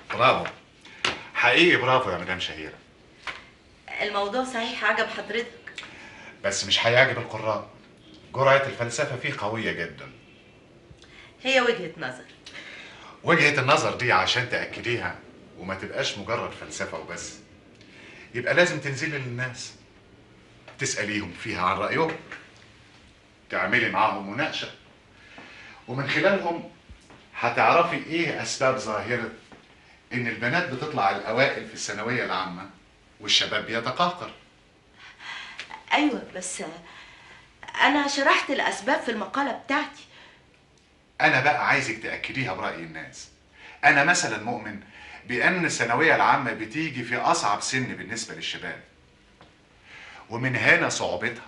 برافو حقيقي برافو يا مدام شهيرة الموضوع صحيح عجب حضرتك بس مش هيعجب القراء جرعة الفلسفة فيه قوية جدا هي وجهة نظر وجهة النظر دي عشان تأكديها وما تبقاش مجرد فلسفة وبس يبقى لازم تنزلي للناس تسأليهم فيها عن رأيهم تعملي معاهم مناقشة ومن خلالهم هتعرفي ايه أسباب ظاهرة إن البنات بتطلع الأوائل في الثانوية العامة والشباب بيتقهقر ايوه بس انا شرحت الاسباب في المقالة بتاعتي أنا بقى عايزك تأكديها برأي الناس أنا مثلا مؤمن بأن الثانوية العامة بتيجي في أصعب سن بالنسبة للشباب ومن هنا صعوبتها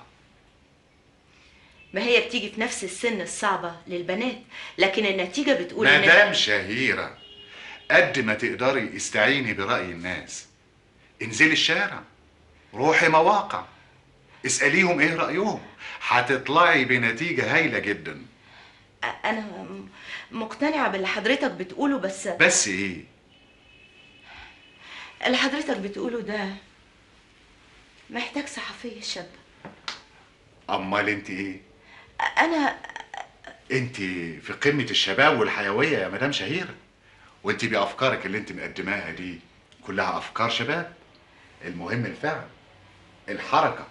ما هي بتيجي في نفس السن الصعبة للبنات لكن النتيجة بتقول إن- مدام شهيرة قد ما تقدري استعيني برأي الناس انزلي الشارع روحي مواقع اسأليهم ايه رأيهم هتطلعي بنتيجة هايلة جدا انا م- مقتنعة باللي حضرتك بتقوله بس بس ايه اللي حضرتك بتقوله ده محتاج صحفية شابة امال انت ايه انا انت في قمة الشباب والحيوية يا مدام شهيرة وانت بأفكارك اللي انت مقدماها دي كلها أفكار شباب المهم الفعل الحركة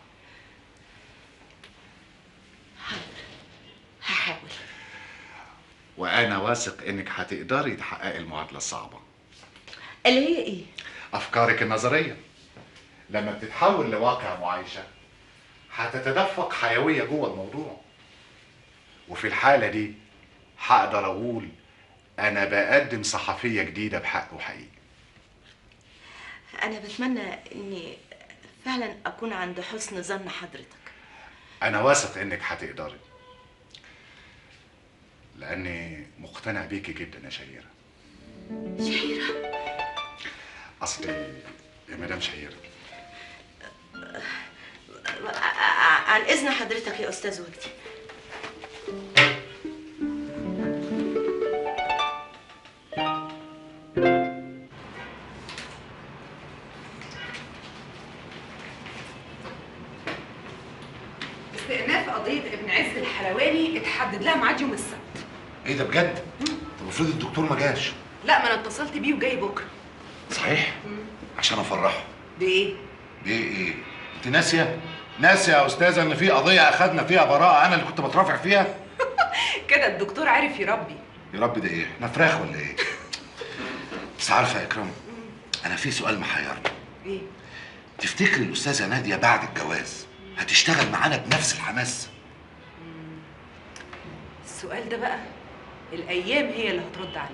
هحاول وأنا واثق إنك هتقدري تحققي المعادلة الصعبة اللي هي ايه أفكارك النظرية لما بتتحول لواقع معايشة هتتدفق حيوية جوه الموضوع وفي الحالة دي هقدر أقول أنا بقدم صحفية جديدة بحق وحقيقي انا بتمنى اني فعلا اكون عند حسن ظن حضرتك أنا واثق إنك هتقدري لأني مقتنع بيكي جدا يا شهيرة شهيرة أصلي يا مدام شهيرة ع- ع- عن اذن حضرتك يا استاذ وجدي استئناف قضية ابن عز الحلواني اتحدد لها ميعاد يوم السبت ايه ده بجد؟ المفروض الدكتور ما جاش لا ما انا اتصلت بيه وجاي بكره صحيح؟ عشان افرحه بايه؟ بايه ايه؟ انت ناسيه؟ ناسيه يا استاذه ان في قضيه اخدنا فيها براءه انا اللي كنت بترافع فيها؟ كده الدكتور عارف يربي يا رب ده ايه؟ احنا فراخ ولا ايه؟ بس عارفه يا اكرام انا في سؤال محيرني ايه؟ تفتكري الاستاذه ناديه بعد الجواز هتشتغل معانا بنفس الحماس؟ السؤال ده بقى الايام هي اللي هترد عليه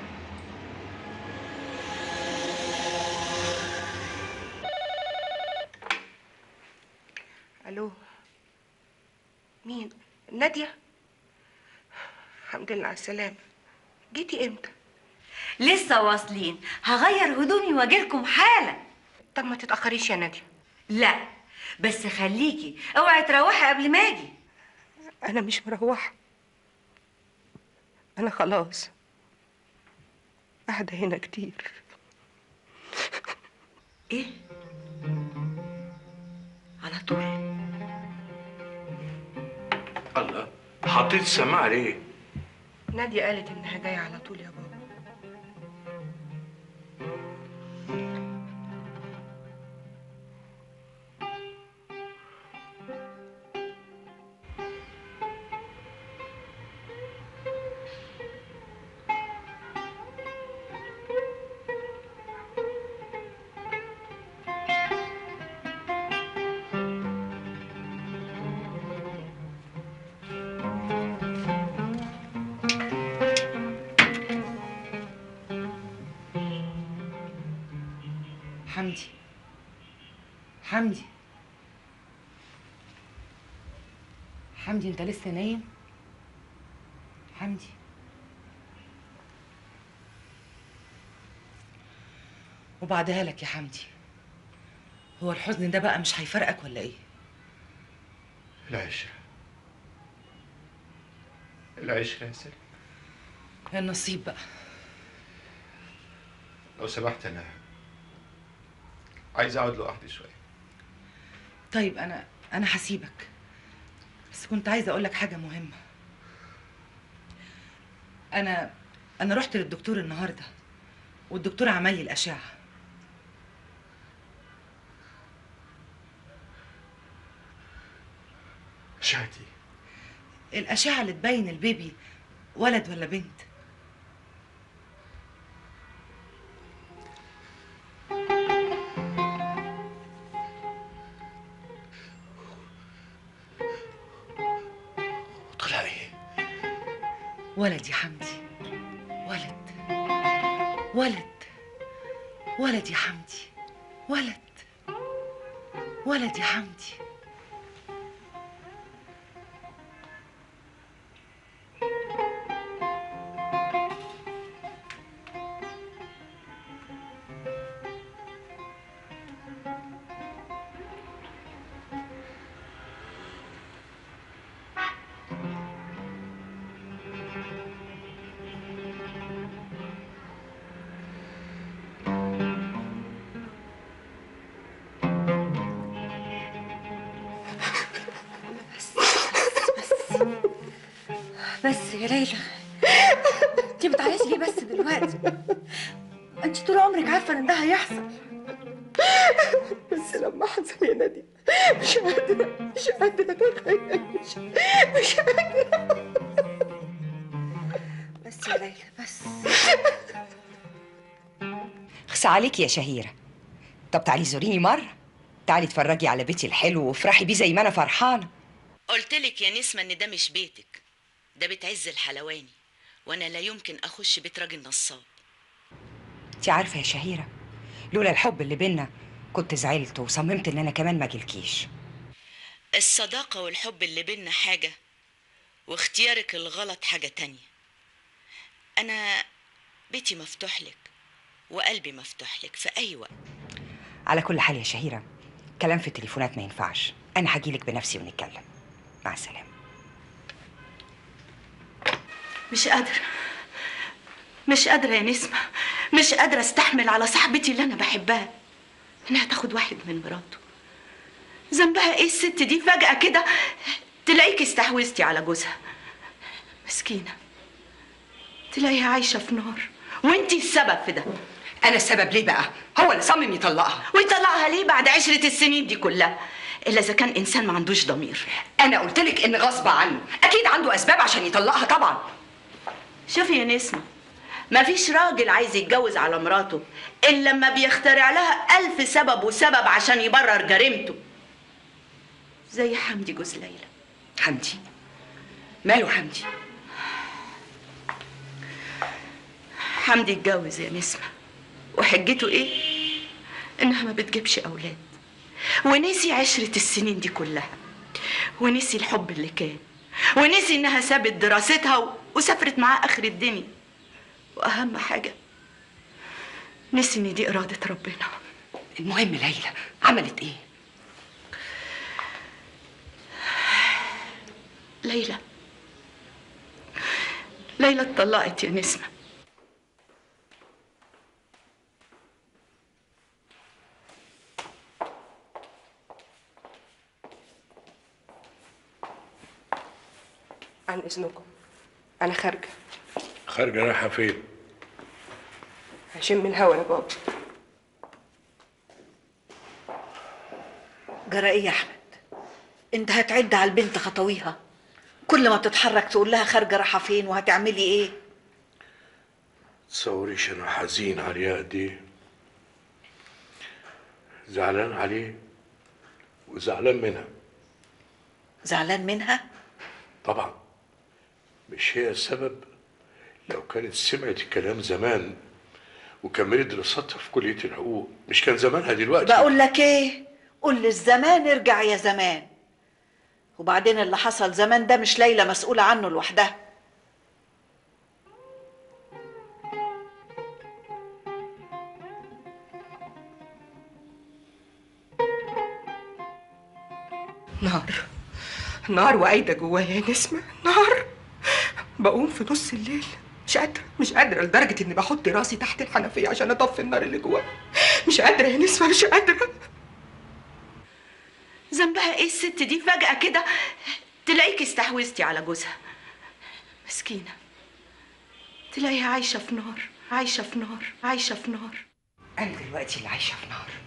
الو مين ناديه الحمد لله على السلامه جيتي امتى لسه واصلين هغير هدومي واجيلكم حالا طب ما تتاخريش يا ناديه لا بس خليكي اوعي تروحي قبل ما اجي انا مش مروحه انا خلاص قاعده هنا كتير ايه على طول الله حطيت السماعة ليه؟ ناديه قالت انها جايه على طول يا بابا حمدي حمدي حمدي انت لسه نايم حمدي وبعدها لك يا حمدي هو الحزن ده بقى مش هيفرقك ولا ايه العشرة العشرة يا سلام النصيب بقى لو سمحت انا عايز اقعد لوحدي شويه طيب انا انا هسيبك بس كنت عايزه اقول لك حاجه مهمه انا انا رحت للدكتور النهارده والدكتور عمل لي الاشعه شهدي الاشعه اللي تبين البيبي ولد ولا بنت طلع ايه ولد يا حمدي ولد ولد ولد يا حمدي ولد ولد يا حمدي بس يا ليلى انت بتعيطي ليه بس دلوقتي انت طول عمرك عارفه ان ده هيحصل بس لما حصل يا نادي مش قادرة مش قادرة أتخيل مش مش قادرة بس يا ليلى بس خس عليك يا شهيرة طب تعالي زوريني مرة تعالي اتفرجي على بيتي الحلو وافرحي بيه زي ما انا فرحانة قلت لك يا نسمة ان ده مش بيتك ده بيت عز الحلواني وانا لا يمكن اخش بيت راجل نصاب انت عارفة يا شهيرة لولا الحب اللي بينا كنت زعلت وصممت ان انا كمان ما اجيلكيش الصداقة والحب اللي بينا حاجة واختيارك الغلط حاجة تانية أنا بيتي مفتوح لك وقلبي مفتوح لك في أي وقت على كل حال يا شهيرة كلام في التليفونات ما ينفعش انا هجيلك بنفسي ونتكلم مع السلامة مش قادرة مش قادرة يا نسمة مش قادرة استحمل على صاحبتي اللي أنا بحبها إنها تاخد واحد من مراته ذنبها إيه الست دي فجأة كده تلاقيك استحوذتي على جوزها مسكينة تلاقيها عايشة في نار وانتي السبب في ده انا السبب ليه بقى هو اللي صمم يطلقها ويطلعها ليه بعد عشرة السنين دي كلها إلا إذا كان إنسان ما عندوش ضمير انا قلت لك ان غصب عنه اكيد عنده اسباب عشان يطلقها طبعا شوفي يا نسمة مفيش راجل عايز يتجوز على مراته إلا لما بيخترع لها ألف سبب وسبب عشان يبرر جريمته زي حمدي جوز ليلى حمدي ماله حمدي حمدي اتجوز يا نسمة وحجته إيه؟ إنها ما بتجيبش أولاد ونسي عشرة السنين دي كلها ونسي الحب اللي كان ونسي إنها سابت دراستها و- وسافرت معاه آخر الدنيا وأهم حاجة نسي إن دي إرادة ربنا المهم ليلى عملت ايه ليلى ليلى اتطلقت يا نسمة عن إذنكم أنا خارجة خارجه رايحه فين هشم الهوا يا بابا جرى ايه يا احمد انت هتعد على البنت خطويها كل ما تتحرك تقول لها خارجه رايحه فين وهتعملي ايه تصوريش انا حزين عليها قد ايه زعلان عليه وزعلان منها زعلان منها طبعا مش هي السبب لو كانت سمعت الكلام زمان وكملت دراستها في كلية الحقوق مش كان زمانها دلوقتي بقول لك ايه قول للزمان ارجع يا زمان وبعدين اللي حصل زمان ده مش ليلى مسؤولة عنه لوحدها نار نار وقايدة جوايا يا نسمة نار بقوم في نص الليل مش مش قادرة مش قادرة لدرجة إني بحط راسي تحت الحنفية عشان أطفي النار اللي جواها مش قادرة يا نسمة مش قادرة ذنبها ايه الست دي فجأة كده تلاقيك استحوذتي على جوزها مسكينة تلاقيها عايشة في نار عايشة في نار عايشة في نار أنا دلوقتي اللي عايشة في نار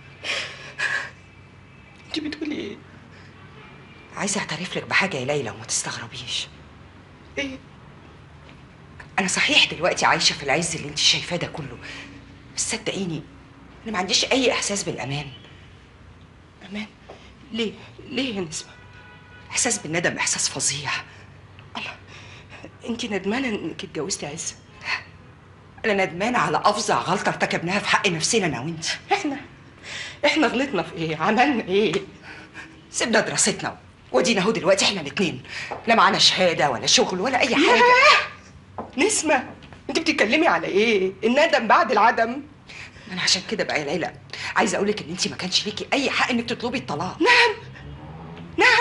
أنت بتقولي إيه؟ عايزة أعترف لك بحاجة يا ليلى وما تستغربيش إيه؟ أنا صحيح دلوقتي عايشة في العز اللي أنت شايفاه ده كله بس صدقيني أنا ما عنديش أي إحساس بالأمان أمان ليه؟ ليه يا نسمة؟ إحساس بالندم إحساس فظيع أنت ندمانة إنك اتجوزتي عز أنا ندمانة على أفظع غلطة ارتكبناها في حق نفسنا أنا وأنت إحنا إحنا غلطنا في إيه؟ عملنا إيه؟ سيبنا دراستنا ودينا اهو دلوقتي احنا الاتنين لا معانا شهاده ولا شغل ولا اي حاجه ياه! نسمة انت بتتكلمي على ايه؟ الندم بعد العدم انا عشان كده بقى يا ليلى عايزه اقول لك ان انت ما كانش ليكي اي حق انك تطلبي الطلاق نعم نعم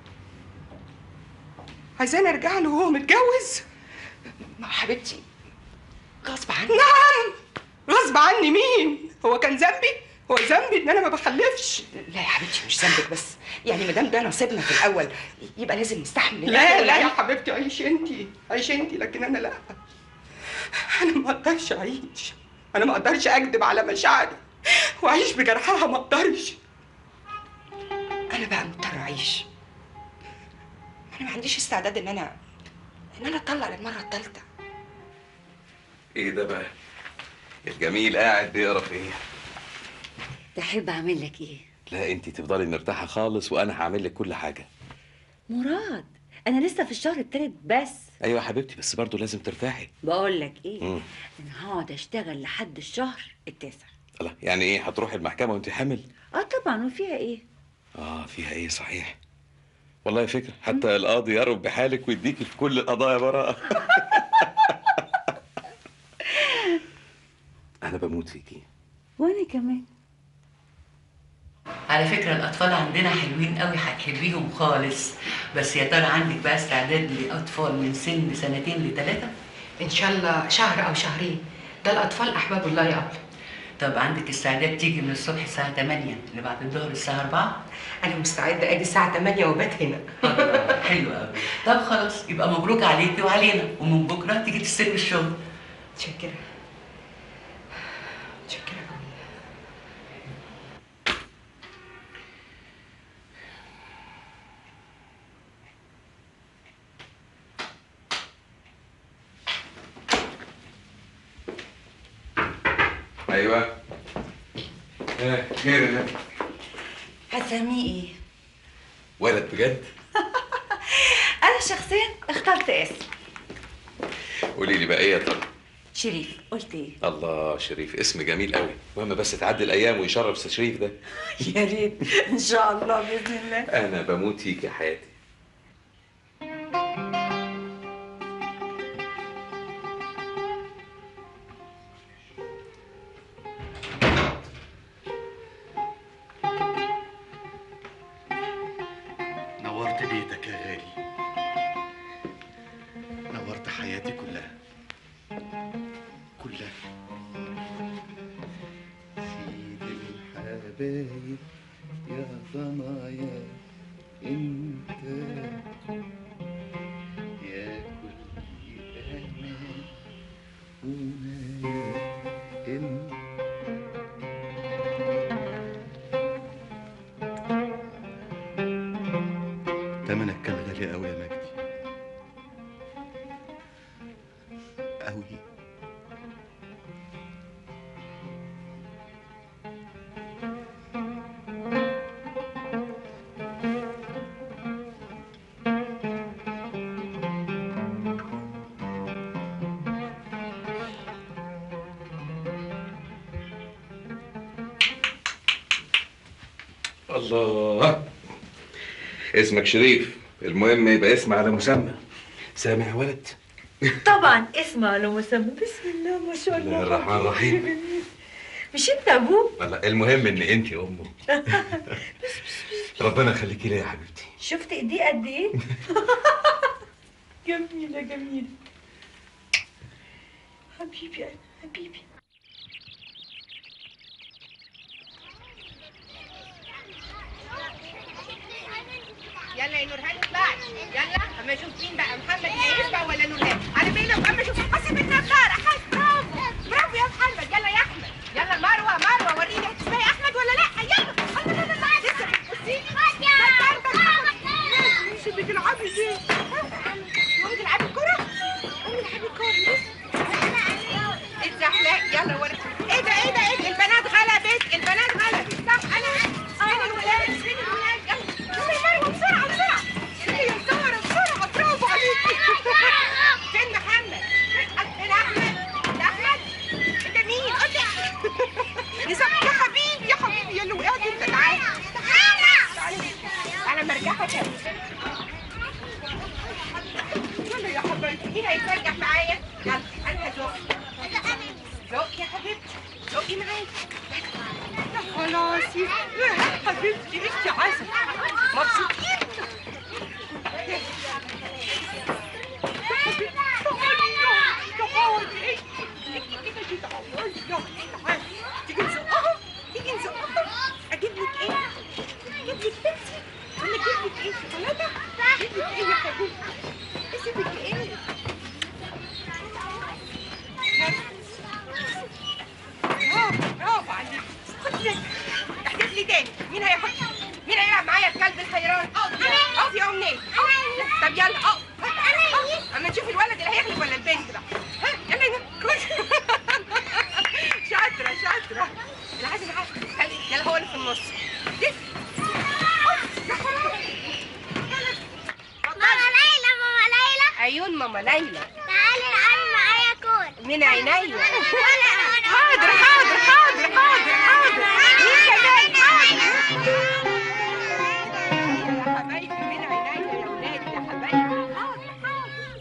عايزاني ارجع له وهو متجوز ما حبيبتي غصب عني نعم غصب عني مين؟ هو كان ذنبي؟ هو ذنبي ان انا ما بخلفش لا يا حبيبتي مش ذنبك بس يعني ما دام ده نصيبنا في الاول يبقى لازم نستحمل لا لا يا حبيبتي عيش انت عيش انت لكن انا لا انا ما اقدرش اعيش انا ما اقدرش اكذب على مشاعري واعيش بجرحها ما اقدرش انا بقى مضطره اعيش انا ما عنديش استعداد ان انا ان انا اطلق للمره الثالثه ايه ده بقى الجميل قاعد بيقرا في ايه تحب اعمل لك ايه لا انت تفضلي مرتاحه خالص وانا هعمل لك كل حاجه مراد انا لسه في الشهر التالت بس ايوه يا حبيبتي بس برضه لازم ترتاحي بقول لك ايه مم. انا هقعد اشتغل لحد الشهر التاسع الله يعني ايه هتروحي المحكمه وانت حامل اه طبعا وفيها ايه اه فيها ايه صحيح والله فكره حتى القاضي يرب بحالك ويديكي في كل القضايا براءه انا بموت فيكي وانا كمان على فكرة الأطفال عندنا حلوين قوي هتحبيهم خالص بس يا ترى عندك بقى استعداد لأطفال من سن سنتين لثلاثة؟ ان شاء الله شهر او شهرين ده الاطفال احباب الله يا ابله طب عندك استعداد تيجي من الصبح الساعة 8 لبعد الظهر الساعة 4؟ انا مستعده اجي الساعه 8 وبات هنا حلو قوي طب خلاص يبقى مبروك عليكي وعلينا ومن بكرة تيجي تستلمي الشغل متشكره متشكره ايوه ايه خير ده هتسميه ايه ولد بجد انا شخصيا اخترت اسم قولي لي بقى ايه يا ترى شريف قلت ايه الله شريف اسم جميل قوي المهم بس تعدي الايام ويشرف أستاذ شريف ده يا ريت ان شاء الله باذن الله انا بموت فيك يا حياتي نورت بيتك يا غالي نورت حياتي كلها كلها سيد الحبايب يا ضنايا انت يا كل امان ونايا انت تمنك كان غالي قوي يا مجدي قوي الله اسمك شريف المهم يبقى اسم على مسمى سامع يا ولد طبعا اسمه على مسمى بسم الله ما شاء بسم الله الله الرحمن الرحيم مش انت ابوه والله المهم ان انت امه ربنا يخليكي لي يا حبيبتي شفت ايديه قد ايه جميله جميله حبيبي أنا حبيبي يلا يا نورهان اطلعي يلا اما اشوف مين بقى محمد هيشبع ولا نورهان على بالك اما اشوف قسم النضاره حاج برافو برافو يا محمد يلا يا احمد يلا مروه مروه وريني هتشبهي احمد ولا لا يلا الله لا لا لا لسه بتبصي مش بتلعبي ليه؟ تقومي تلعبي كوره؟ قومي العبي كوره اتزحلق يلا وري ايه ده ايه ده ايه ده البنات غلبت البنات غلبت صح انا فين الولاد فين الولاد يلا يلا يا مروه بسرعه بسرعه يلا يا ساره بسرعه برافو عليكي فين محمد فين احمد ده احمد انت مين انت يا صاحبي يا حبيبي يا حبيبي يلا وقعت انت تعالى تعالى تعالى مرجحك يلا يا حبيبي مين هيترجح معايا يلا انا هزق زق يا حبيبتي زقي معايا يا خلاص يا حبيبتي انت عسل مبسوطين يا حبيبتي تعالي ايه انت كده دي تعالي يلا تعالي تيجي نزقها تيجي نزقها اجيب لك ايه اجيب لك بيبسي ولا اجيب لك ايه شوكولاته اجيب لك ايه يا حبيبتي اسيب لك ايه برافو برافو عليك خدي احدث لي تاني مين هيحط مين هيلعب معايا الكلب الحيران اقف اقف يا امنيه طب يلا اقف اقف. اما نشوف الولد اللي هيغلب ولا البنت بقى ها يلا يلا كل شاطره شاطره العزم عزم خلي يلا هو اللي في النص دف. أوف، يا خلاص. ماما ليلى ماما ليلى عيون ماما ليلى تعالي العبي معايا كورة من عينيا حاضر حاضر حاضر حاضر حاضر مين كمان حاضر يا حبايبي من عينيا يا ولادي يا حبايبي حاضر حاضر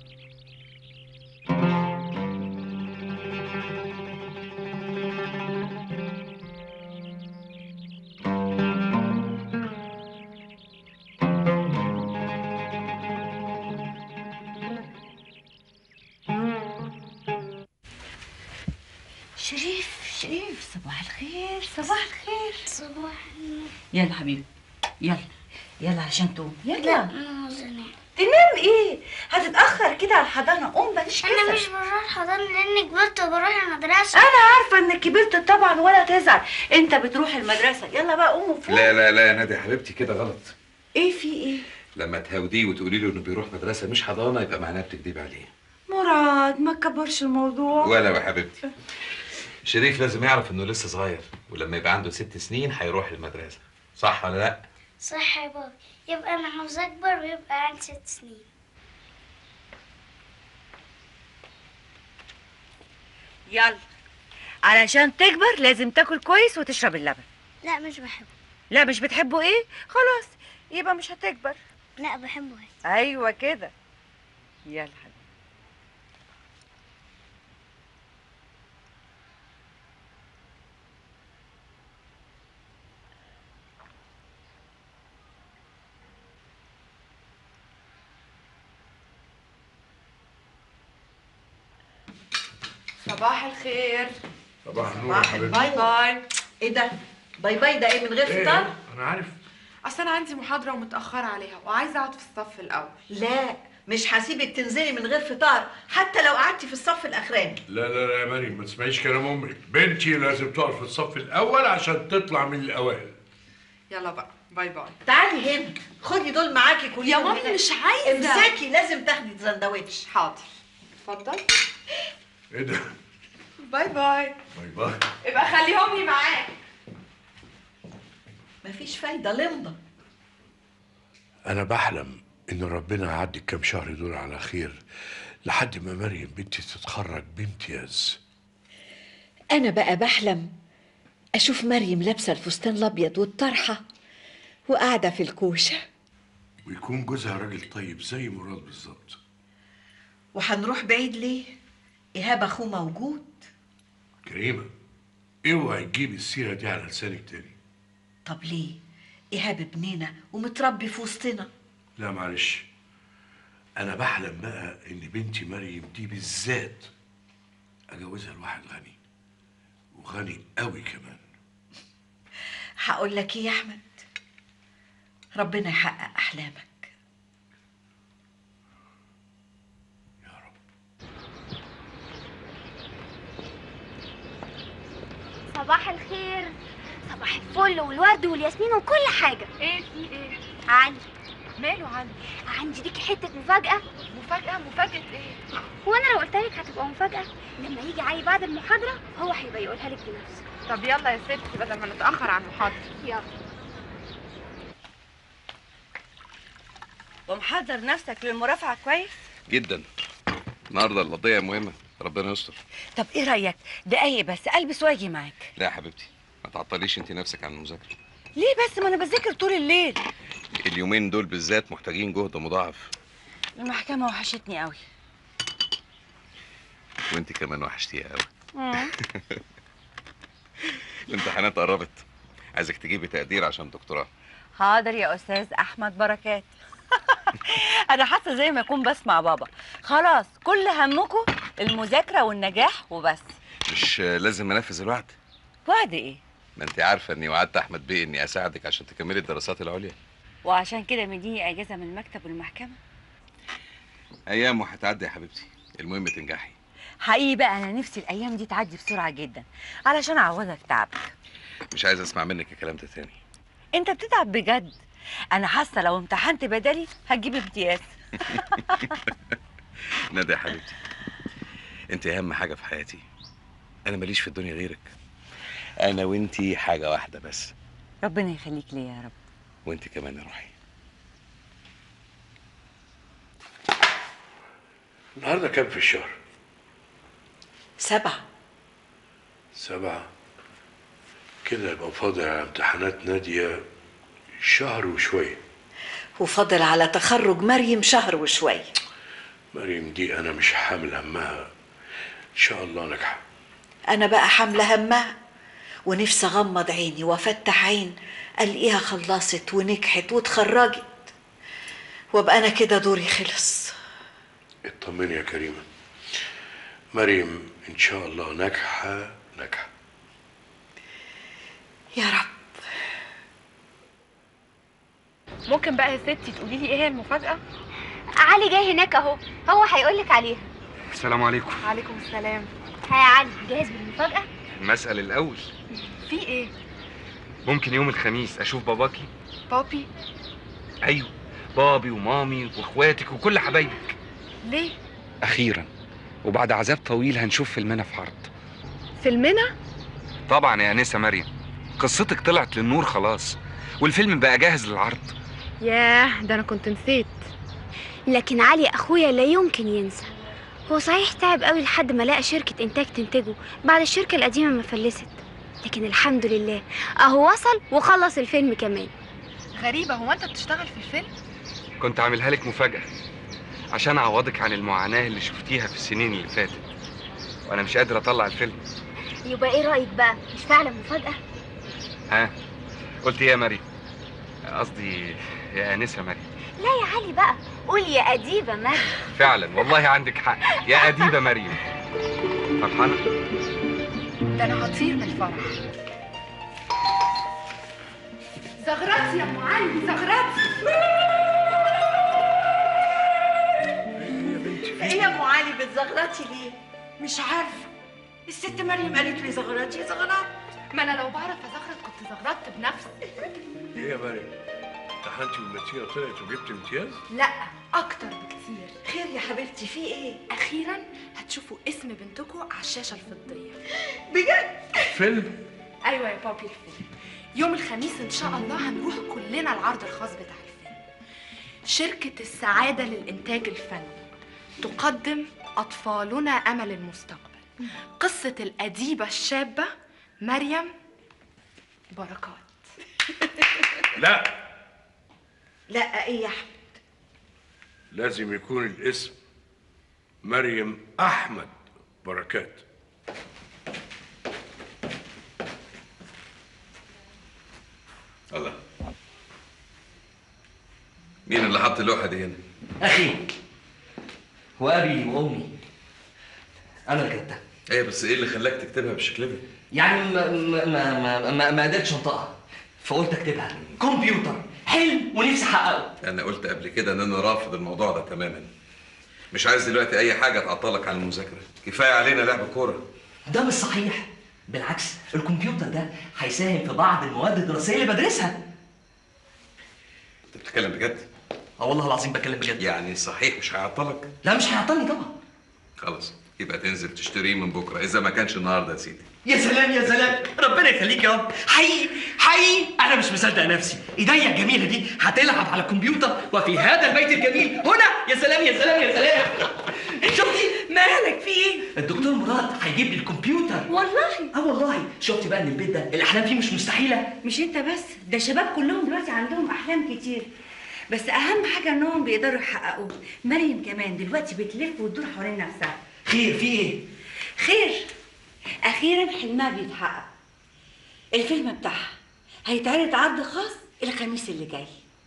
شريف شريف صباح الخير صباح الخير صباح النور يلا حبيبي يلا يلا عشان تقوم لا يلا انا عاوزة انام تنام ايه هتتاخر كده على الحضانه قوم بلاش كده انا مش بروح حضانة لاني كبرت وبروح المدرسة انا عارفه انك كبرت طبعا ولا تزعل انت بتروح المدرسه يلا بقى قوم وفوق لا لا لا يا نادي حبيبتي كده غلط ايه في ايه لما تهوديه وتقولي له انه بيروح مدرسه مش حضانه يبقى معناها بتكدبي عليه مراد ما تكبرش الموضوع ولا يا حبيبتي شريف لازم يعرف انه لسه صغير ولما يبقى عنده ست سنين هيروح المدرسه صح ولا لا صح يا بابا يبقى انا عاوز اكبر ويبقى عندي ست سنين يلا علشان تكبر لازم تاكل كويس وتشرب اللبن لا مش بحبه لا مش بتحبه ايه خلاص يبقى مش هتكبر لا بحبه ايوه كده يلا حبيبي صباح الخير صباح النور صباح الباي باي ايه ده باي باي ده ايه من غير إيه؟ فطار انا عارف اصل انا عندي محاضره ومتاخره عليها وعايزه اقعد في الصف الاول لا مش هسيبك تنزلي من غير فطار حتى لو قعدتي في الصف الاخراني لا لا لا يا مريم ما تسمعيش كلام امك بنتي لازم تقف في الصف الاول عشان تطلع من الاوائل يلا بقى باي باي تعالي هنا خدي دول معاكي كلهم يا مامي هنا. مش عايزة. امسكي لازم تاخدي سندوتش حاضر اتفضل ايه ده باي باي باي باي ابقى خليهم لي معاك مفيش فايده لمضه انا بحلم ان ربنا يعدي الكام شهر دول على خير لحد ما مريم بنتي تتخرج بامتياز انا بقى بحلم اشوف مريم لابسه الفستان الابيض والطرحه وقاعده في الكوشه ويكون جوزها راجل طيب زي مراد بالظبط وهنروح بعيد ليه ايهاب اخوه موجود كريمه اوعي تجيبي السيره دي على لسانك تاني طب ليه ايهاب ابننا ومتربي في وسطنا لا معلش انا بحلم بقى ان بنتي مريم دي بالذات اجوزها لواحد غني وغني قوي كمان هقول لك ايه يا احمد ربنا يحقق احلامك صباح الخير صباح الفل والورد والياسمين وكل حاجة ايه في ايه؟ علي ماله علي؟ عندي ليكي حتة مفاجأة مفاجأة؟ مفاجأة ايه؟ هو انا لو قلت لك هتبقى مفاجأة لما يجي علي بعد المحاضرة هو هيبقى يقولها لك بنفسه طب يلا يا ستي بدل ما نتأخر عن المحاضرة يلا ومحضر نفسك للمرافعة كويس جدا النهارده القضيه مهمه ربنا يستر طب ايه رأيك دقايق بس البس واجي معاك لا يا حبيبتي ما تعطليش انت نفسك عن المذاكره ليه بس ما انا بذاكر طول الليل اليومين دول بالذات محتاجين جهد مضاعف المحكمة وحشتني قوي وانت كمان وحشتيها قوي الامتحانات قربت عايزك تجيبي تقدير عشان دكتوراه حاضر يا استاذ احمد بركات انا حاسه زي ما اكون بسمع بابا خلاص كل همكم المذاكره والنجاح وبس مش لازم انفذ الوعد وعد ايه ما انت عارفه اني وعدت احمد بيه اني اساعدك عشان تكملي الدراسات العليا وعشان كده مديني اجازه من المكتب والمحكمه ايام وهتعدي يا حبيبتي المهم تنجحي حقيقي بقى انا نفسي الايام دي تعدي بسرعه جدا علشان اعوضك تعبك مش عايز اسمع منك الكلام ده تاني انت بتتعب بجد انا حاسه لو امتحنت بدلي هتجيب امتياز ندى يا حبيبتي انت اهم حاجه في حياتي انا ماليش في الدنيا غيرك انا وانتي حاجه واحده بس ربنا يخليك ليا يا رب وانت كمان يا روحي النهارده كام في الشهر؟ سبعة سبعة كده يبقى فاضل على امتحانات نادية شهر وشوية وفضل على تخرج مريم شهر وشوية مريم دي أنا مش حامل همها إن شاء الله ناجحة أنا بقى حاملة همها ونفسي أغمض عيني وأفتح عين ألاقيها خلصت ونجحت واتخرجت وأبقى أنا كده دوري خلص اطمني يا كريمة مريم إن شاء الله ناجحة ناجحة يا رب ممكن بقى يا ستي تقولي لي ايه هي المفاجأة؟ علي جاي هناك اهو هو هيقول لك عليها السلام عليكم عليكم السلام ها يا علي جاهز بالمفاجأة؟ المسألة الأول في ايه؟ ممكن يوم الخميس أشوف باباكي بابي أيوه بابي ومامي وإخواتك وكل حبايبك ليه؟ أخيرا وبعد عذاب طويل هنشوف فيلمنا في عرض فيلمنا؟ طبعا يا أنسة مريم قصتك طلعت للنور خلاص والفيلم بقى جاهز للعرض ياه ده انا كنت نسيت لكن علي اخويا لا يمكن ينسى هو صحيح تعب قوي لحد ما لقى شركة انتاج تنتجه بعد الشركة القديمة ما فلست لكن الحمد لله اهو وصل وخلص الفيلم كمان غريبة هو انت بتشتغل في الفيلم؟ كنت عاملها لك مفاجأة عشان أعوضك عن المعاناة اللي شفتيها في السنين اللي فاتت وأنا مش قادر أطلع الفيلم يبقى ايه رأيك بقى مش فعلا مفاجأة ها قلت إيه يا مريم قصدي يا أنسة مريم لا يا علي بقى قول يا أديبة مريم فعلا والله عندك حق يا أديبة مريم فرحانة ده انا هطير من الفرح زغرتي يا ام علي زغرتي ايه يا ام علي بتزغرطي ليه؟ مش عارفه الست مريم قالت لي زغرطي زغرط ما انا لو بعرف ازغرط كنت زغرطت بنفسي إيه يا مريم؟ امتحنتي والنتيجة طلعت وجبت امتياز؟ لا اكتر بكتير خير يا حبيبتي في ايه؟ اخيرا هتشوفوا اسم بنتكم على الشاشة الفضية بجد؟ فيلم؟ ايوه يا بابي الفيلم يوم الخميس ان شاء الله هنروح كلنا العرض الخاص بتاع الفيلم شركة السعادة للإنتاج الفني تقدم أطفالنا أمل المستقبل قصة الأديبة الشابة مريم بركات لا لا ايه يا احمد؟ لازم يكون الاسم مريم أحمد بركات الله مين اللي حط اللوحه دي هنا أخي وأبي وأمي أنا اللي كتبتها ايه بس ايه اللي خلاك تكتبها بالشكل ده يعني ما ما ما ما, ما, ما قدرتش انطقها فقلت اكتبها كمبيوتر حلم ونفسي احققه انا قلت قبل كده ان انا رافض الموضوع ده تماما مش عايز دلوقتي اي حاجه تعطلك عن المذاكره كفايه علينا لعب كوره ده مش صحيح بالعكس الكمبيوتر ده هيساهم في بعض المواد الدراسيه اللي بدرسها انت بتتكلم بجد اه والله العظيم بتكلم بجد يعني صحيح مش هيعطلك لا مش هيعطلني طبعا خلاص يبقى تنزل تشتريه من بكره اذا ما كانش النهارده يا سيدي يا سلام يا سلام ربنا يخليك يا رب حقيقي حقيقي انا مش مصدق نفسي ايديا الجميله دي هتلعب على الكمبيوتر وفي هذا البيت الجميل هنا يا سلام يا سلام يا سلام شفتي مالك في ايه؟ الدكتور مراد هيجيب لي الكمبيوتر والله اه والله شفتي بقى ان البيت ده الاحلام فيه مش مستحيله مش انت بس ده الشباب كلهم دلوقتي عندهم احلام كتير بس اهم حاجه انهم بيقدروا يحققوه مريم كمان دلوقتي بتلف وتدور حوالين نفسها خير في ايه خير اخيرا حلمها بيتحقق الفيلم بتاعها هيتعرض عرض خاص الخميس اللي جاي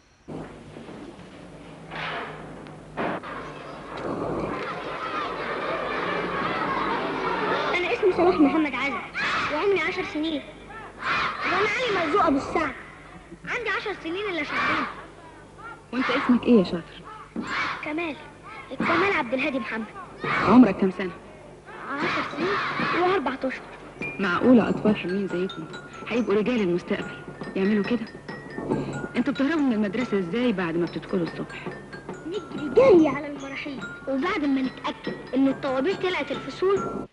أنا اسمي صلاح محمد عزب وعمري عشر سنين وأنا علي مرزوق أبو السعد عندي عشر سنين إلا شهرين وانت اسمك ايه يا شاطر كمال كمال عبد الهادي محمد عمرك كام سنه عشر سنين وأربع أشهر معقوله اطفال حلوين زيكم هيبقوا رجال المستقبل يعملوا كده انتوا بتهربوا من المدرسه ازاي بعد ما بتدخلوا الصبح نجري جري على المراحيض وبعد ما نتأكد إن الطوابير طلعت الفصول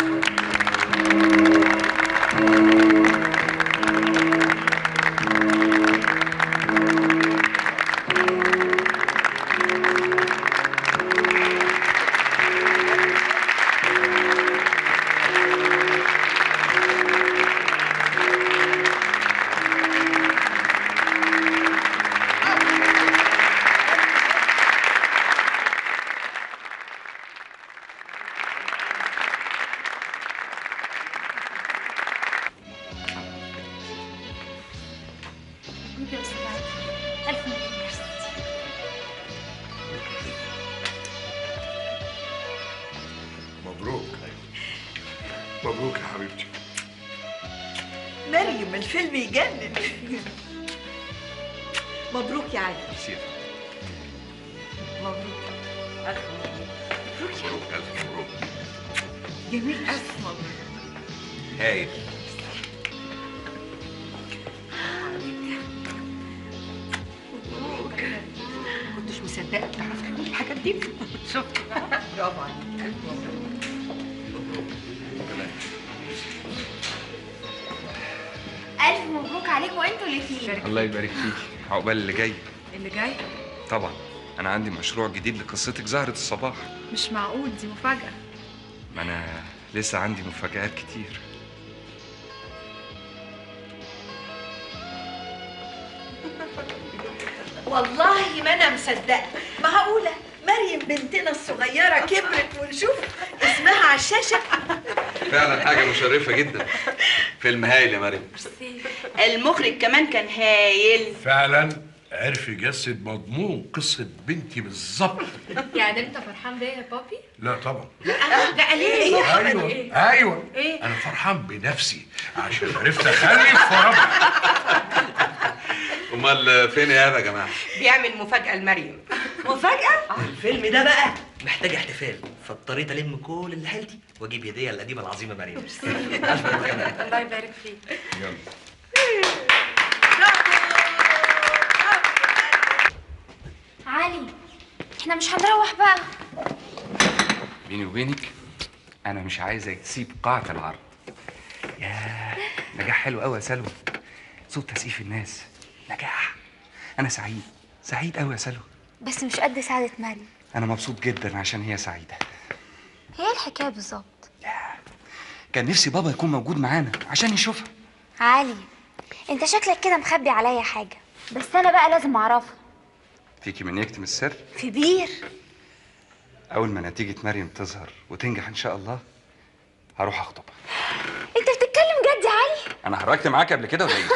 ألف مبروك يا ستي مبروك مبروك يا حبيبتي مريم الفيلم يجنن مبروك يا علي مبروك ألف مبروك يا علي الف مبروك جميل ألف مبروك هايل كنتش مصدقة تعرفي كل الحاجات دي شفتي بقى برافو عليك ألف مبروك ألف مبروك عليكم وأنتوا الاتنين الله يبارك فيك عقبال اللي جاي اللي جاي طبعا انا عندي مشروع جديد لقصتك زهرة الصباح مش معقول دي مفاجأة ما انا لسه عندي مفاجآت كتير والله ما أنا مصدقة معقولة مريم بنتنا الصغيرة كبرت ونشوف اسمها على الشاشة فعلا حاجه مشرفه جدا فيلم هايل يا مريم المخرج كمان كان هايل فعلا عرف يجسد مضمون قصة بنتي بالظبط يعني أنت فرحان بيا يا بابي؟ لا طبعا لا ليه؟ ايوه إيه؟ ايوه إيه؟ انا فرحان بنفسي عشان عرفت اخلف وربنا امال فين ايهاب يا جماعه بيعمل مفاجأة لمريم مفاجأة؟ الفيلم ده بقى محتاج احتفال فاضطريت الم كل اللي حيلتي واجيب هدية القديمة العظيمة مريم ألف مبروك يا مريم. الله يبارك فيك يلا علي احنا مش هنروح بقى بيني وبينك انا مش عايزك تسيب قاعة العرض ياه نجاح حلو قوي يا سلوى صوت تسقيف الناس نجاح انا سعيد سعيد قوي يا سلوى بس مش قد سعادة مريم انا مبسوط جدا عشان هي سعيدة هي الحكاية بالظبط كان نفسي بابا يكون موجود معانا عشان يشوفها علي انت شكلك كده مخبي عليا حاجة بس انا بقى لازم اعرفها فيكي من يكتم السر في بير اول ما نتيجة مريم تظهر وتنجح ان شاء الله هروح اخطبها انت بتتكلم جد يا علي انا حركت معاك قبل كده ولا ايه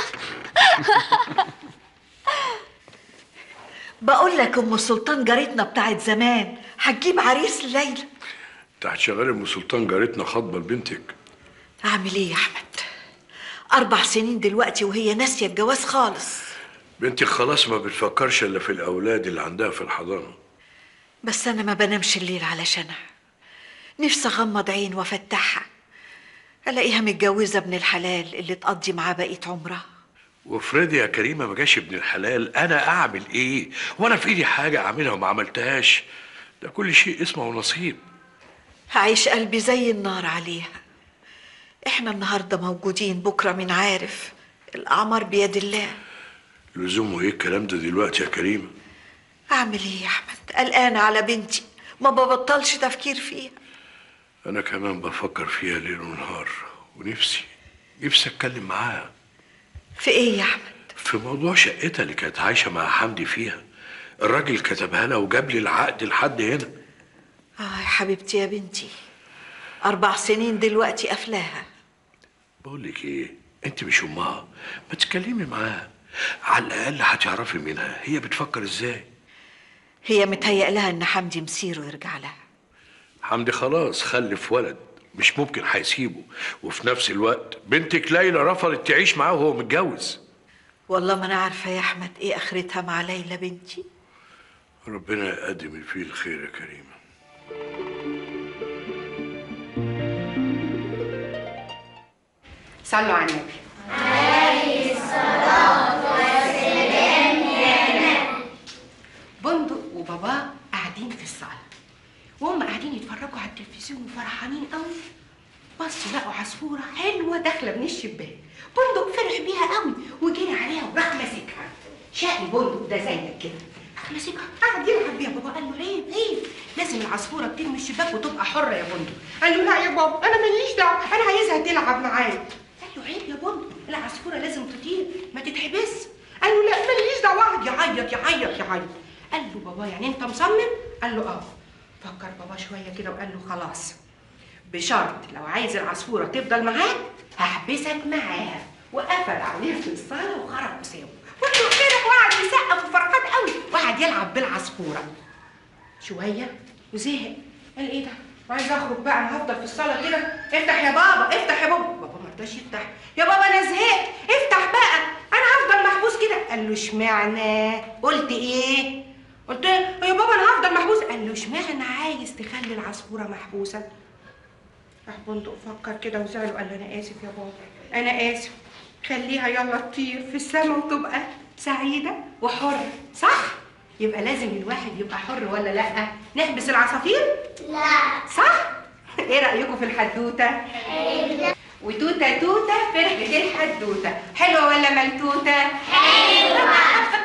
بقول لك ام سلطان جارتنا بتاعت زمان هتجيب عريس ليلى انت هتشغلي ام سلطان جارتنا خطبه لبنتك اعمل ايه يا احمد اربع سنين دلوقتي وهي ناسيه الجواز خالص بنتك خلاص ما بتفكرش الا في الاولاد اللي عندها في الحضانه بس انا ما بنامش الليل علشانها نفسي اغمض عين وافتحها الاقيها متجوزه ابن الحلال اللي تقضي معاه بقيه عمرها وافرضي يا كريمه ما جاش ابن الحلال انا اعمل ايه وانا في ايدي حاجه اعملها وما عملتهاش ده كل شيء اسمه ونصيب هعيش قلبي زي النار عليها احنا النهارده موجودين بكره من عارف الاعمار بيد الله لزومه ايه الكلام ده دلوقتي يا كريمه اعمل ايه يا احمد قلقانه على بنتي ما ببطلش تفكير فيها انا كمان بفكر فيها ليل ونهار ونفسي نفسي اتكلم معاها في ايه يا احمد في موضوع شقتها اللي كانت عايشه مع حمدي فيها الراجل كتبها لها وجاب لي العقد لحد هنا اه يا حبيبتي يا بنتي اربع سنين دلوقتي قفلاها بقول لك ايه انت مش امها ما تتكلمي معاها على الاقل هتعرفي منها هي بتفكر ازاي هي متهيأ لها ان حمدي مسيره يرجع لها حمدي خلاص خلف ولد مش ممكن هيسيبه وفي نفس الوقت بنتك ليلى رفضت تعيش معاه وهو متجوز والله ما انا عارفه يا احمد ايه اخرتها مع ليلى بنتي ربنا يقدم فيه الخير يا كريمه صلوا على النبي عليه الصلاة والسلام يا نبي بندق وباباه قاعدين في الصالة وهم قاعدين يتفرجوا على التلفزيون وفرحانين قوي بصوا لقوا عصفورة حلوة داخلة من الشباك بندق فرح بيها قوي وجري عليها وراح ماسكها شقي بندق ده زيك كده راح ماسكها قعد يلعب بيها بابا قال له عيب عيب لازم العصفورة تطير من الشباك وتبقى حرة يا بندق قال له لا يا بابا أنا ماليش دعوة أنا عايزها تلعب معايا قال له عيب يا بندق العصفورة لازم تطير ما تتحبس قال له لا ماليش دعوة قعد يعيط يعيط يعيط قال له بابا يعني أنت مصمم؟ قال له اه فكر بابا شوية كده وقال له خلاص بشرط لو عايز العصفورة تفضل معاك هحبسك معاها وقفل عليه في الصالة وخرج وسابه وانتوا فرح وقعد يسقف وفرحان قوي وقعد يلعب بالعصفورة شوية وزهق قال ايه ده؟ عايز اخرج بقى انا هفضل في الصالة كده افتح يا بابا افتح يا بابا بابا ما رضاش يفتح يا بابا انا زهقت افتح بقى انا هفضل محبوس كده قال له اشمعنى قلت ايه قلت له يا بابا انا هفضل محبوس قال له اشمعنى عايز تخلي العصفورة محبوسة راح بندق فكر كده وزعل وقال له انا اسف يا بابا انا اسف خليها يلا تطير في السماء وتبقى سعيده وحره صح يبقى لازم الواحد يبقى حر ولا لا نحبس العصافير لا صح ايه رايكم في الحدوته وتوته توته فرحت الحدوته حلوه ولا ملتوته حلوه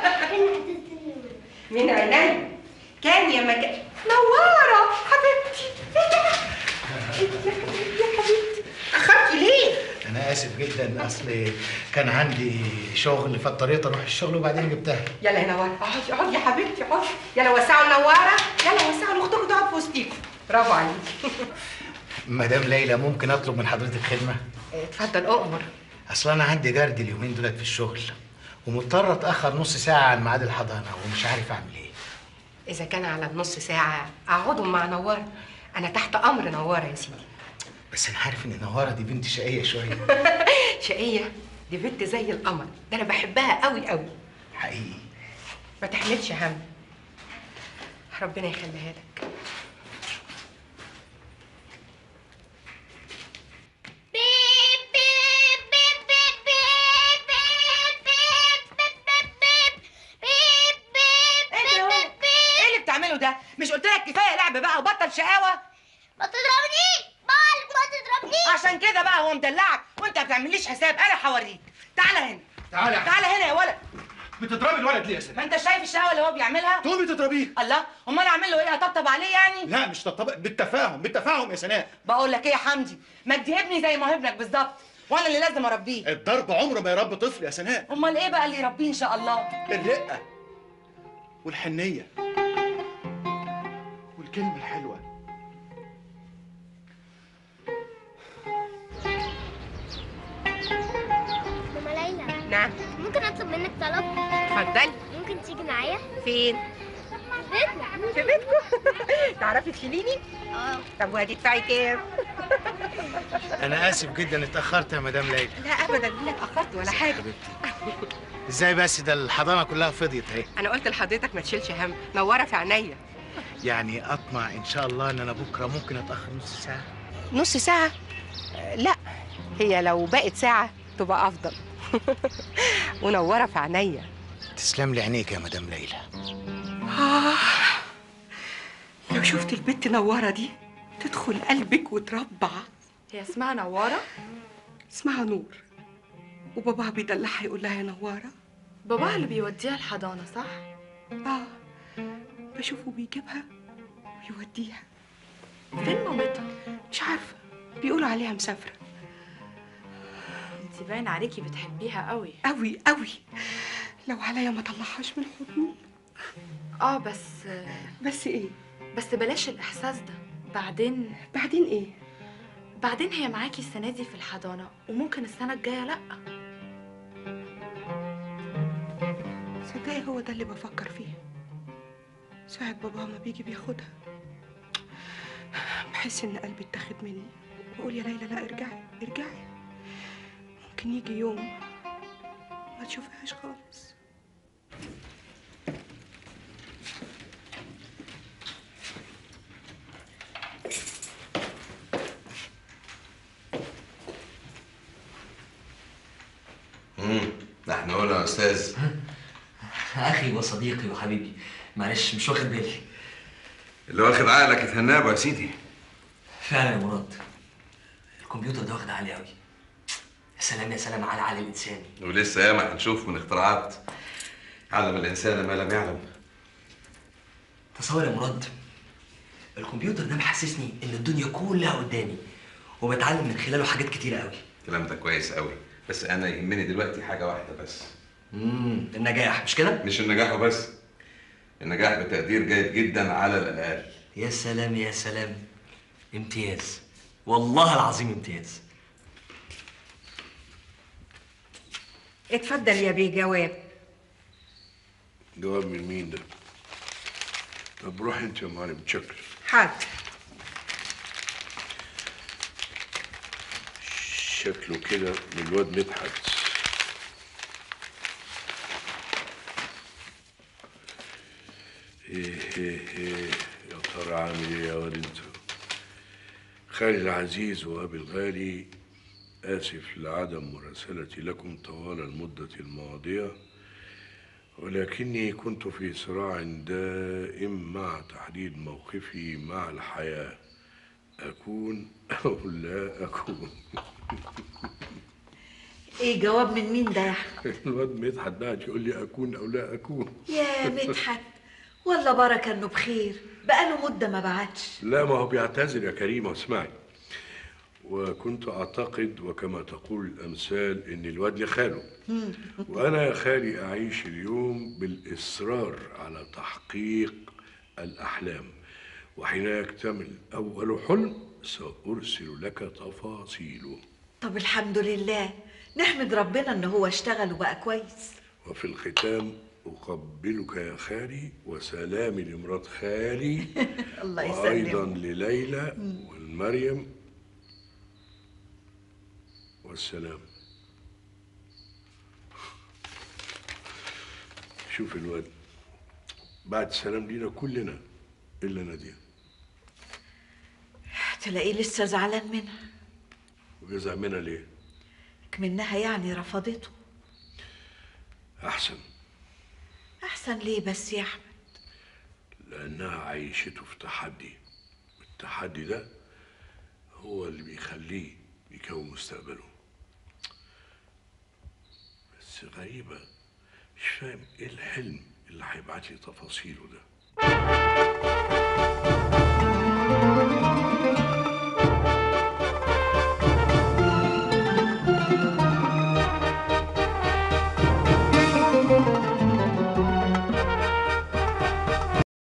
من عيني كان يا مكان نواره حبيبتي ايه ده انت يا حبيبتي يا حبيبتي اخرتي ليه انا اسف جدا اصل كان عندي شغل فاضطريت اروح الشغل وبعدين جبتها يلا يا نواره اقعدي اقعدي يا حبيبتي اقعدي يلا وسعوا النواره يلا وسعوا لاختكم تقعد في وسطيكم برافو عليكي مدام ليلى ممكن اطلب من حضرتك خدمه اتفضل اؤمر اصل انا عندي جرد اليومين دولت في الشغل ومضطر اتاخر نص ساعه عن ميعاد الحضانه ومش عارف اعمل ايه اذا كان على النص ساعه اقعدوا مع نواره انا تحت امر نواره يا سيدي بس انا عارف ان نواره دي بنت شقيه شويه شقيه دي بنت زي القمر ده انا بحبها قوي قوي حقيقي ما تحملش هم ربنا يخليها لك ايه اللي بتعمله ده؟ مش قلت لك كفايه لعب بقى وبطل شقاوه؟ ما تضربنيش بقولك ما تضربنيش عشان كده بقى هو مدلعك وانت ما بتعمليش حساب انا هوريك تعالى هنا تعالى يا تعالى هنا يا ولد بتضربي الولد ليه يا سلام ما انت شايف الشقاوه اللي هو بيعملها؟ تقومي تضربيه الله امال اعمل له ايه اطبطب عليه يعني؟ لا مش طبطبه بالتفاهم بالتفاهم يا سناء بقول لك ايه يا حمدي مجدي ابني زي ما هو ابنك بالظبط وانا اللي لازم اربيه الضرب عمره ما يربي طفل يا سناء امال ايه بقى اللي يربيه ان شاء الله؟ الرقه والحنيه والكلمه الحلوه ماما ليلى نعم ممكن اطلب منك طلب اتفضلي ممكن تيجي معايا فين البيت بيتنا في بيتكم تعرفي تشيليني اه طب وهتدفعي كام انا اسف جدا اتاخرت يا مدام ليلى لا ابدا لا اتاخرت ولا حاجه ازاي بس ده الحضانه كلها فضيت اهي انا قلت لحضرتك ما تشيلش هم نوره في عينيا يعني اطمع ان شاء الله ان انا بكره ممكن اتاخر نص ساعه نص ساعه آه، لا هي لو بقت ساعه تبقى افضل ونوره في عينيا تسلم لي عينيك يا مدام ليلى آه لو شفت البت نوره دي تدخل قلبك وتربع هي اسمها نوارة؟ اسمها نور وباباها بيدلعها يقول لها يا نواره باباها اللي بيوديها الحضانة صح؟ اه بشوفه بيجيبها ويوديها فين مامتها؟ مش عارفه بيقولوا عليها مسافره انت باين عليكي بتحبيها قوي قوي قوي لو عليا ما طلعهاش من حضني اه بس بس ايه بس بلاش الاحساس ده بعدين بعدين ايه بعدين هي معاكي السنه دي في الحضانه وممكن السنه الجايه لا صدقي هو ده اللي بفكر فيه ساعة بابا ما بيجي بياخدها بحس ان قلبي اتاخد مني بقول يا ليلى لا ارجعي ارجعي ممكن يجي يوم ما تشوفهاش خالص امم ده احنا قلنا يا استاذ اخي وصديقي وحبيبي معلش مش واخد بالي اللي واخد عقلك يتهناه يا سيدي فعلا يا مراد الكمبيوتر ده واخد عالي قوي يا سلام يا سلام على العقل الانساني ولسه ياما هنشوف من اختراعات علم الانسان ما لم يعلم تصور يا مراد الكمبيوتر ده محسسني ان الدنيا كلها قدامي وبتعلم من خلاله حاجات كتيره قوي الكلام ده كويس قوي بس انا يهمني دلوقتي حاجه واحده بس امم النجاح مش كده مش النجاح وبس النجاح بتقدير جيد جدا على الاقل يا سلام يا سلام امتياز والله العظيم امتياز اتفضل يا بيه جواب جواب من مين ده؟ طب روح انت يا معلم تشكر حاضر شكله كده من الواد مدحت ايه ايه ايه يا ترى عامل ايه يا واد انت خالي العزيز وابي الغالي اسف لعدم مراسلتي لكم طوال المده الماضيه ولكني كنت في صراع دائم مع تحديد موقفي مع الحياه اكون او لا اكون ايه جواب من مين ده يا احمد الواد مدحت بعد يقول لي اكون او لا اكون يا مدحت والله بركه انه بخير بقاله مده ما بعتش لا ما هو بيعتذر يا كريمه واسمعي وكنت اعتقد وكما تقول الامثال ان الواد لخاله وانا يا خالي اعيش اليوم بالاصرار على تحقيق الاحلام وحين يكتمل اول حلم سارسل لك تفاصيله طب الحمد لله نحمد ربنا ان هو اشتغل وبقى كويس وفي الختام أقبلك يا خالي وسلامي لمرات خالي الله وأيضا يسلمك لليلى والمريم والسلام شوف الواد بعد سلام لينا كلنا إلا نادية تلاقيه لسه زعلان منها ويزعل منها ليه؟ منها يعني رفضته أحسن احسن ليه بس يا احمد لأنها عيشته في تحدي والتحدي ده هو اللي بيخليه يكون مستقبله بس غريبة مش فاهم ايه الحلم اللي هيبعت لي تفاصيله ده